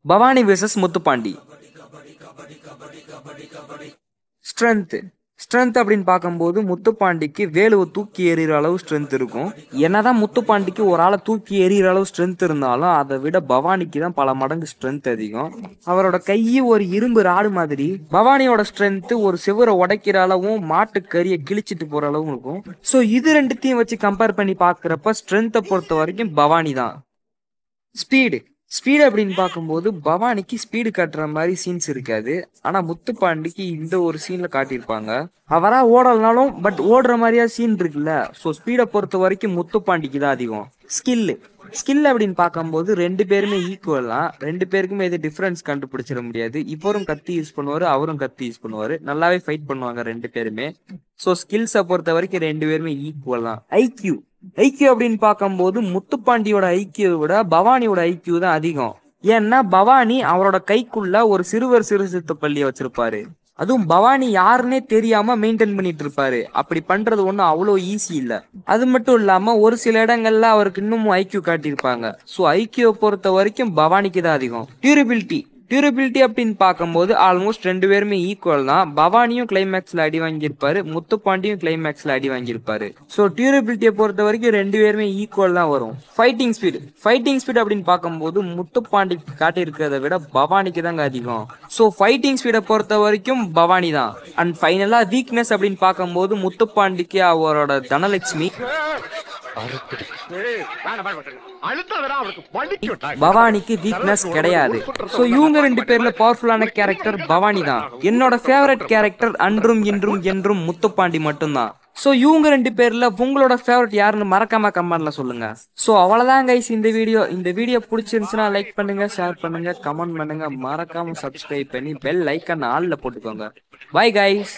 Bhavani versus Muthupandi strength strength அப்படின்னு பார்க்கும்போது முத்துப்பாண்டிக்கு வேலுவை தூக்கி எறிகிற அளவு ஸ்ட்ரென்த் இருக்கும் என்னதான் முத்துப்பாண்டிக்கு ஒரு ஆளை தூக்கி எறிகிற அளவு ஸ்ட்ரென்த் இருந்தாலும் அதை விட பவானிக்கு தான் பல மடங்கு ஸ்ட்ரென்த் அதிகம் அவரோட கை ஒரு இரும்பு ராடு மாதிரி பவானியோட ஸ்ட்ரென்த் ஒரு செவரை உடைக்கிற அளவும் மாட்டு கறியை கிழிச்சிட்டு போற அளவும் இருக்கும் ஸோ இது ரெண்டுத்தையும் வச்சு கம்பேர் பண்ணி பார்க்குறப்ப ஸ்ட்ரென்த்தை பொறுத்த வரைக்கும் பவானி தான் ஸ்பீடு ஸ்பீடு அப்படின்னு பார்க்கும்போது பவானிக்கு ஸ்பீடு காட்டுற மாதிரி சீன்ஸ் இருக்காது ஆனா முத்துப்பாண்டிக்கு இந்த ஒரு சீன்ல காட்டியிருப்பாங்க அவரா ஓடலனாலும் பட் ஓடுற மாதிரியா சீன் இருக்குல்ல ஸோ ஸ்பீடை பொறுத்த வரைக்கும் முத்துப்பாண்டிக்கு தான் அதிகம் ஸ்கில்லு ஸ்கில் அப்படின்னு பார்க்கும்போது ரெண்டு பேருமே ஈக்குவல் தான் ரெண்டு பேருக்குமே எது டிஃப்ரென்ஸ் கண்டுபிடிச்சிட முடியாது இவரும் கத்தி யூஸ் பண்ணுவாரு அவரும் கத்தி யூஸ் பண்ணுவாரு நல்லாவே ஃபைட் பண்ணுவாங்க ரெண்டு பேருமே ஸோ ஸ்கில்ஸை பொறுத்த வரைக்கும் ரெண்டு பேருமே ஈக்குவல் தான் ஐக்யூ ஐக்கியூ அப்படின்னு பார்க்கும்போது முத்துப்பாண்டியோட ஐக்கியூவை விட பவானியோட ஐக்கியூ தான் அதிகம் ஏன்னா பவானி அவரோட கைக்குள்ள ஒரு சிறுவர் சிறு சித்த பள்ளியை வச்சிருப்பாரு அதுவும் பவானி யாருன்னே தெரியாம மெயின்டைன் பண்ணிட்டு இருப்பாரு அப்படி பண்றது ஒன்றும் அவ்வளோ ஈஸி இல்ல அது மட்டும் இல்லாம ஒரு சில இடங்கள்ல அவருக்கு இன்னமும் ஐக்கியூ காட்டியிருப்பாங்க ஸோ ஐக்கியூவை பொறுத்த வரைக்கும் பவானிக்கு தான் அதிகம் டியூரபிலிட்டி டியூரபிலிட்டி அப்படின்னு பார்க்கும்போது ஆல்மோஸ்ட் ரெண்டு பேருமே ஈக்குவல் தான் பவானியும் கிளைமேக்ஸ்ல அடி வாங்கியிருப்பாரு முத்துப்பாண்டியும் கிளைமேக்ஸ்ல அடி வாங்கியிருப்பாரு ஸோ டியூரபிலிட்டியை பொறுத்த வரைக்கும் ரெண்டு பேருமே ஈக்குவல் தான் வரும் ஃபைட்டிங் ஸ்பீடு ஃபைட்டிங் ஸ்பீட் அப்படின்னு பார்க்கும்போது முத்துப்பாண்டிக்கு காட்டியிருக்கிறத விட பவானிக்கு தாங்க அதிகம் ஸோ ஃபைட்டிங் ஸ்பீடை பொறுத்த வரைக்கும் பவானி தான் அண்ட் ஃபைனலாக வீக்னஸ் அப்படின்னு பார்க்கும்போது முத்துப்பாண்டிக்கு அவரோட தனலட்சுமி பவானிக்கு வீக்னஸ் கிடையாது ஸோ இவங்க ரெண்டு பேர்ல பவர்ஃபுல்லான கேரக்டர் பவானி தான் என்னோட ஃபேவரட் கேரக்டர் அன்றும் இன்றும் என்றும் முத்துப்பாண்டி மட்டும்தான் ஸோ இவங்க ரெண்டு பேர்ல உங்களோட ஃபேவரட் யாருன்னு மறக்காம கமெண்ட்ல சொல்லுங்க ஸோ அவ்வளவுதான் கைஸ் இந்த வீடியோ இந்த வீடியோ பிடிச்சிருந்துச்சுன்னா லைக் பண்ணுங்க ஷேர் பண்ணுங்க கமெண்ட் பண்ணுங்க மறக்காம சப்ஸ்கிரைப் பண்ணி பெல் ஐக்கன் ஆல்ல போட்டுக்கோங்க பை கைஸ்